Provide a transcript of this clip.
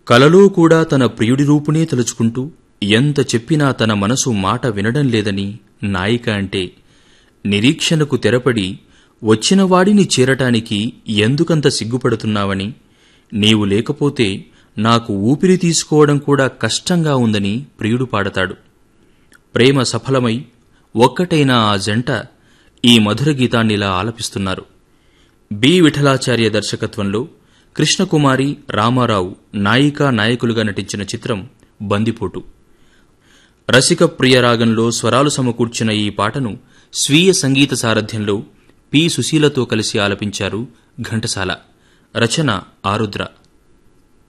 కలలో కూడా తన ప్రియుడి రూపునే తలుచుకుంటూ ఎంత చెప్పినా తన మనసు మాట వినడం లేదని నాయిక అంటే నిరీక్షణకు తెరపడి వచ్చిన వాడిని చేరటానికి ఎందుకంత సిగ్గుపడుతున్నావని నీవు లేకపోతే నాకు ఊపిరి తీసుకోవడం కూడా కష్టంగా ఉందని ప్రియుడు పాడతాడు ప్రేమ సఫలమై ఒక్కటైన ఆ జంట ఈ మధుర గీతాన్నిలా ఆలపిస్తున్నారు బి విఠలాచార్య దర్శకత్వంలో కృష్ణకుమారి రామారావు నాయికా నాయకులుగా నటించిన చిత్రం బందిపోటు రసిక ప్రియరాగంలో స్వరాలు సమకూర్చిన ఈ పాటను స్వీయ సంగీత సారథ్యంలో పి సుశీలతో కలిసి ఆలపించారు ఘంటసాల రచన ఆరుద్ర